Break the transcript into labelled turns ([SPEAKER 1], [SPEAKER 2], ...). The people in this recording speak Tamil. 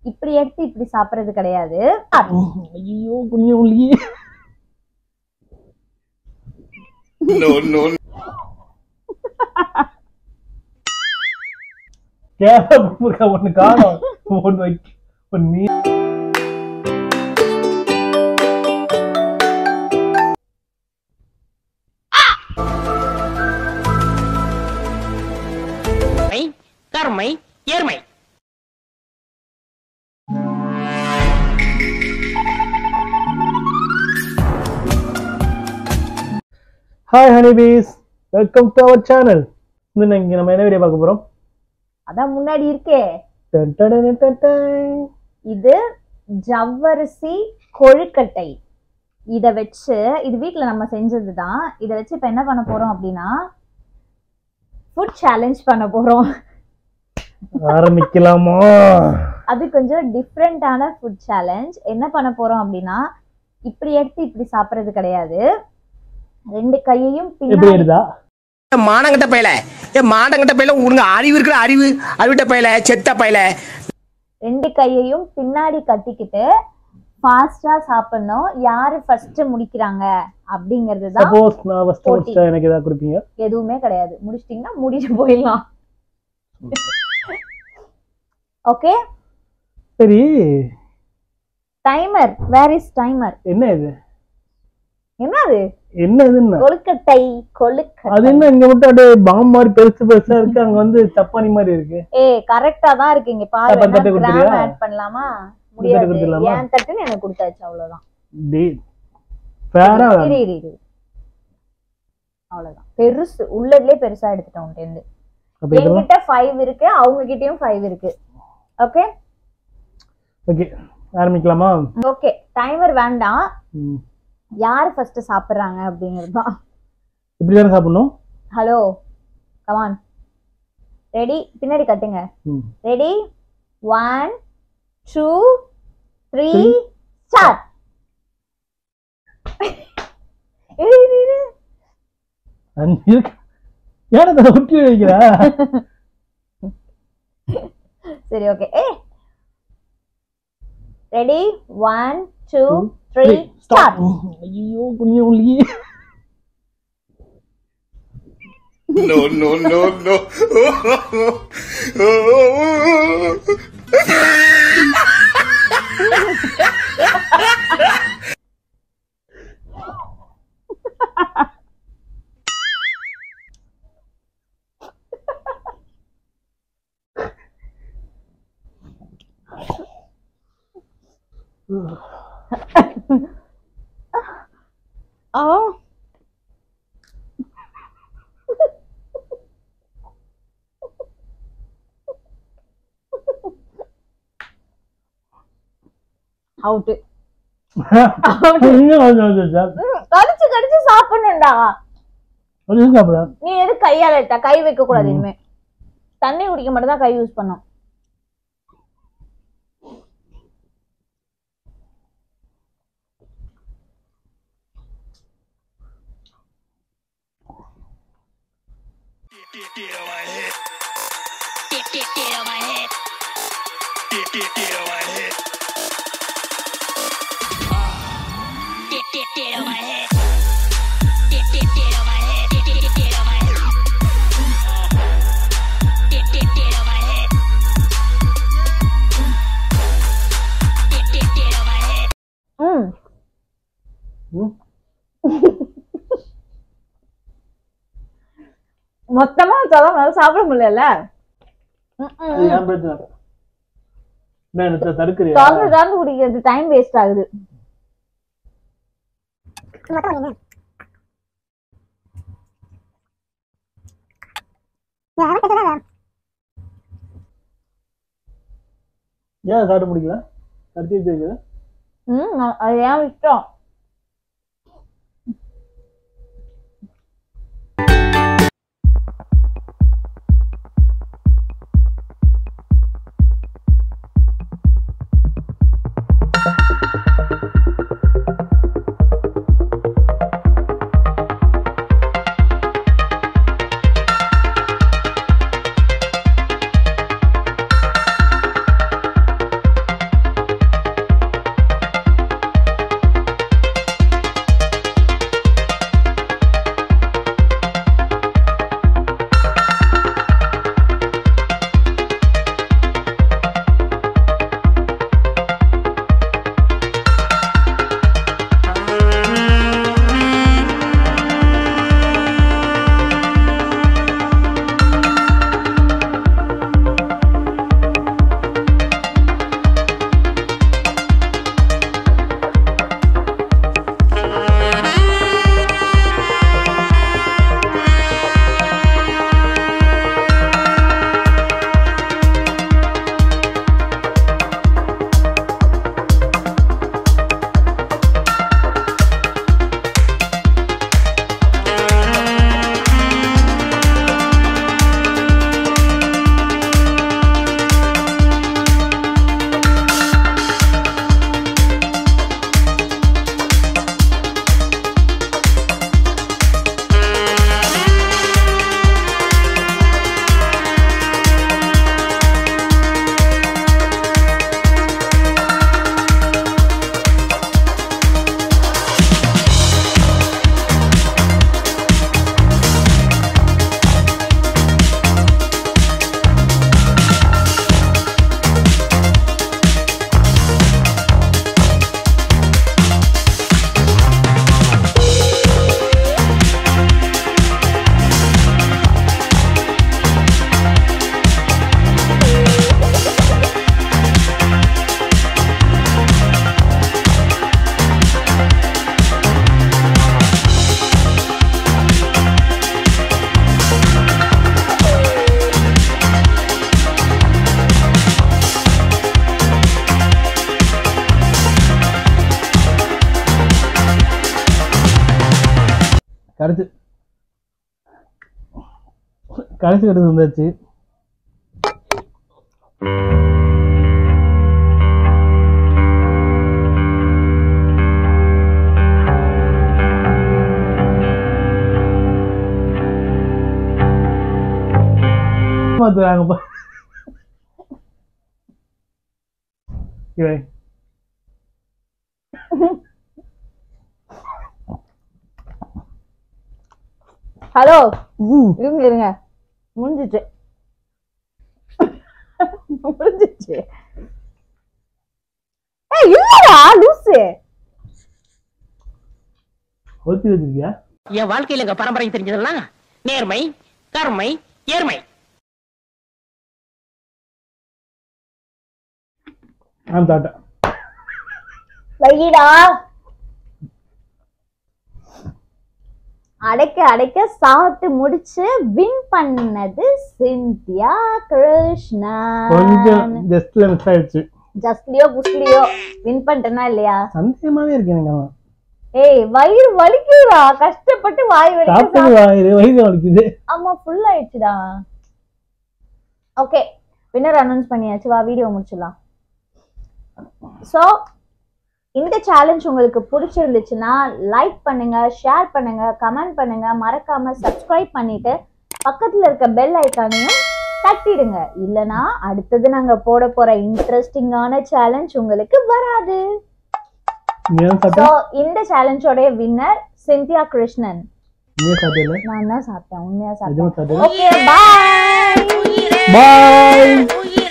[SPEAKER 1] இப்படி எடுத்து இப்படி சாப்பிடுறது கிடையாது
[SPEAKER 2] ஐயோ குனிய உள்ளி
[SPEAKER 3] No, no,
[SPEAKER 2] கேரளா ஒண்ணு காணும் ஒண்ணு வைக்க ஒண்ணு நீ
[SPEAKER 4] மை கருமை ஏர்மை
[SPEAKER 2] hi honeybees welcome to our channel இன்னைக்கு நம்ம என்ன வீடியோ பார்க்க போறோம்
[SPEAKER 1] அதான் முன்னாடி இருக்கே
[SPEAKER 2] டன் டன் டன் டன் டன்.
[SPEAKER 1] இது ஜவ்வரிசி கொழுக்கட்டை இத வச்சு இது வீட்ல நம்ம செஞ்சது தான் இதை வச்சு இப்ப என்ன பண்ண போறோம் அப்படின்னா ஃபுட் சேலஞ்ச் பண்ண போறோம்
[SPEAKER 2] ஆரம்பிக்கலாமா
[SPEAKER 1] அது கொஞ்சம் டிஃப்ரெண்டான ஃபுட் சேலஞ்ச் என்ன பண்ண போறோம் அப்படின்னா இப்படி எடுத்து இப்படி சாப்பிடுறது கிடையாது ரெண்டு கையையும்
[SPEAKER 2] எப்படி
[SPEAKER 1] பின்னாடி
[SPEAKER 2] எடுதா
[SPEAKER 4] மானங்கட்ட பயல ஏ மானங்கட்ட பயல உனக்கு அறிவு இருக்கிற அறிவு அறிவிட்ட பயல செத்த பயல
[SPEAKER 1] ரெண்டு கையையும் பின்னாடி கட்டிக்கிட்டு ஃபாஸ்டா சாப்பிடணும் யாரு ஃபர்ஸ்ட் முடிக்கிறாங்க அப்படிங்கிறது தான்
[SPEAKER 2] சப்போஸ் நான் ஃபர்ஸ்ட்
[SPEAKER 1] போட்டி.
[SPEAKER 2] முடிச்சா எனக்கு ஏதாவது கொடுப்பீங்க
[SPEAKER 1] எதுவுமே கிடையாது முடிச்சிட்டிங்கன்னா முடிச்சு போயிடலாம் ஓகே
[SPEAKER 2] சரி
[SPEAKER 1] டைமர் வேர் இஸ் டைமர்
[SPEAKER 2] என்ன இது
[SPEAKER 1] என்னது
[SPEAKER 2] என்ன இதுன்னு
[SPEAKER 1] கொழுக்கட்டை
[SPEAKER 2] அது
[SPEAKER 1] கொழுக்கட்டை
[SPEAKER 2] என்ன இங்க மட்டும் அப்படியே பாம் மாதிரி பெருசு பெருசா இருக்கு அங்க வந்து சப்பானி மாதிரி இருக்கு
[SPEAKER 1] ஏய் கரெக்டா தான் இருக்கு இங்க பாரு
[SPEAKER 2] அப்ப தட்டு
[SPEAKER 1] கிராம்
[SPEAKER 2] கொடுத்துறியா?
[SPEAKER 1] ஆட் பண்ணலாமா முடியாது
[SPEAKER 2] கொடுத்துடலாமா?
[SPEAKER 1] என் தட்டுன்னு எனக்கு கொடுத்தாச்சு அவ்வளவுதான்
[SPEAKER 2] டேய் ஃபேரா
[SPEAKER 1] இரு இரு இரு அவ்வளவுதான் பெருசு உள்ளதுலயே பெருசா எடுத்துட்டோம் உன்கிட்ட இருந்து
[SPEAKER 2] அப்ப இதெல்லாம்
[SPEAKER 1] என்கிட்ட ஃபைவ் இருக்கு அவங்க கிட்டயும் ஃபைவ் இருக்கு ஓகே
[SPEAKER 2] ஓகே ஆரம்பிக்கலாமா
[SPEAKER 1] ஓகே டைமர் வேண்டாம்
[SPEAKER 2] ம்.
[SPEAKER 1] யார் ஃபர்ஸ்ட் சாப்பிடுறாங்க அப்படிங்கிறது தான்
[SPEAKER 2] இப்படி தானே சாப்பிடணும்
[SPEAKER 1] ஹலோ கமான் ரெடி பின்னாடி கட்டுங்க
[SPEAKER 2] ம்.
[SPEAKER 1] Ready one two three
[SPEAKER 2] Three.
[SPEAKER 1] Start இரு இரு இரு
[SPEAKER 2] அஞ்சு இருக்கு ஏன் அதை ஒட்டி வைக்கிறா
[SPEAKER 1] சரி ஓகே ஏ ready one two three start
[SPEAKER 2] ஐயோ குனிய உள்ளி
[SPEAKER 3] no, no, no, no.
[SPEAKER 1] ஆ அவுட்டு கடிச்சு கடிச்சு சாப்பிடணும்டா
[SPEAKER 2] சாப்பிட
[SPEAKER 1] நீ எது கையால எடுத்த கை வைக்க கூடாது இனிமே தண்ணி குடிக்க மட்டும் தான் கை யூஸ் பண்ணும் ம் மொத்தமா வச்சாதான் நல்லா சாப்பிட முடியல
[SPEAKER 2] ஏன் பிரச்சனை என்ன எனக்கு தடுக்கிறியா
[SPEAKER 1] திறந்து திறந்து குடிக்கிறது டைம் வேஸ்ட் ஆகுது
[SPEAKER 2] ஏன் சாப்பிட முடியல கடிச்சு வச்சிருக்குது
[SPEAKER 1] ம் நான்- அது ஏன் இஷ்டம்
[SPEAKER 2] கடைசி கடைசி கடைசி வந்தாச்சு மாத்துறாங்கப்பா இவை
[SPEAKER 1] ஹலோ
[SPEAKER 2] ம்
[SPEAKER 1] இருங்க இருங்க முடிஞ்சிச்சு முடிஞ்சிச்சு ஏய் இல்லடா லூசு
[SPEAKER 2] ஒத்தி வச்சிருக்கியா
[SPEAKER 4] என் வாழ்க்கையில எங்க பரம்பரை தெரிஞ்சதெல்லாம் நேர்மை கருமை ஏர்மை
[SPEAKER 2] நான் தாட்டேன்
[SPEAKER 1] வைடா அடைக்க அடைக்க சாப்பிட்டு முடிச்சு வின் பண்ணது சிந்தியா கிருஷ்ணன்
[SPEAKER 2] கொஞ்சம் ஜஸ்ட்ல மிஸ் ஆயிடுச்சு
[SPEAKER 1] ஜஸ்ட்லியோ புஸ்லியோ வின் பண்ணிட்டேனா இல்லையா
[SPEAKER 2] சந்தேகமாவே இருக்கு எனக்கு அவன்
[SPEAKER 1] ஏய் வயிறு வலிக்குதுடா கஷ்டப்பட்டு வாய் வலிக்க
[SPEAKER 2] சாப்பிட்டது வாயிரு வயிறு வலிக்குது
[SPEAKER 1] ஆமா ஃபுல் ஆயிடுச்சுடா ஓகே வின்னர் அனௌன்ஸ் பண்ணியாச்சு வா வீடியோ முடிச்சிடலாம் ஸோ இந்த சேலஞ்ச் உங்களுக்கு பிடிச்சிருந்துச்சுன்னா லைக் பண்ணுங்க ஷேர் பண்ணுங்க கமெண்ட் பண்ணுங்க மறக்காம சப்ஸ்கிரைப் பண்ணிட்டு பக்கத்துல இருக்க பெல் ஐக்கானையும் தட்டிடுங்க இல்லனா அடுத்தது நாங்க போட போற இன்ட்ரெஸ்டிங்கான சேலஞ்ச் உங்களுக்கு வராது
[SPEAKER 2] நீ ஏன்
[SPEAKER 1] ஸோ
[SPEAKER 2] சாப்பிட்ட
[SPEAKER 1] இந்த சேலஞ்சோடைய வின்னர் சிந்தியா கிருஷ்ணன்
[SPEAKER 2] நீ சாப்பிட்டல
[SPEAKER 1] நான் தான் சாப்பிட்டேன் உண்மையா சாப்பிட்டேன்
[SPEAKER 2] எதுவும் சாப்பிட்டல
[SPEAKER 1] ஓகே பாய்
[SPEAKER 2] பாய்
[SPEAKER 4] உயிரே